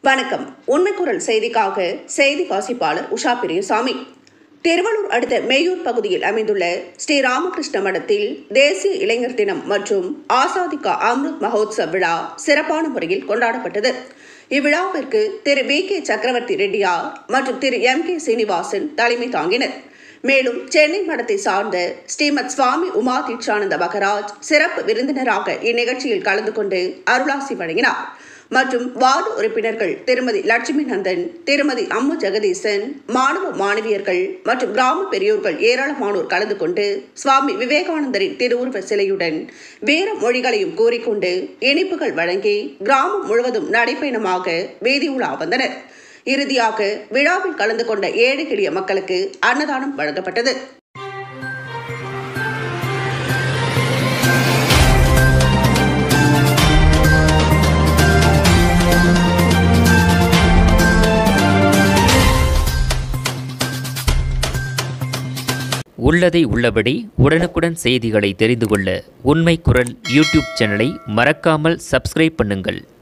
வணக்கம் உண்மை குரல் செய்திக்காக செய்தி வாசிப்பாளர் உஷா பெரியசாமி திருவள்ளூர் அடுத்த மேயூர் பகுதியில் அமைந்துள்ள ஸ்ரீ ராமகிருஷ்ண மடத்தில் தேசிய இளைஞர் தினம் மற்றும் ஆசாதிகா அம்ருத் மகோத்சவ் விழா சிறப்பான முறையில் கொண்டாடப்பட்டது இவ்விழாவிற்கு திரு வி கே சக்கரவர்த்தி ரெட்டியார் மற்றும் திரு எம் கே சீனிவாசன் தலைமை தாங்கினர் மேலும் சென்னை மடத்தை சார்ந்த ஸ்ரீமத் சுவாமி உமா தீட்சானந்த மகராஜ் சிறப்பு விருந்தினராக இந்நிகழ்ச்சியில் கலந்து கொண்டு அருளாசி வழங்கினார் மற்றும் வார்டு உறுப்பினர்கள் திருமதி லட்சுமி நந்தன் திருமதி அம்மு ஜெகதீசன் மாணவ மாணவியர்கள் மற்றும் கிராம பெரியோர்கள் ஏராளமானோர் கலந்து கொண்டு சுவாமி விவேகானந்தரின் திருவுருவ சிலையுடன் வீர மொழிகளையும் கூறிக்கொண்டு இனிப்புகள் வழங்கி கிராமம் முழுவதும் நடைப்பயணமாக வீதி உலா வந்தனர் இறுதியாக விழாவில் கலந்து கொண்ட ஏழை எளிய மக்களுக்கு அன்னதானம் வழங்கப்பட்டது உள்ளதை உள்ளபடி உடனுக்குடன் செய்திகளை தெரிந்து கொள்ள உண்மை குரல் யூடியூப் சேனலை மறக்காமல் சப்ஸ்கிரைப் பண்ணுங்கள்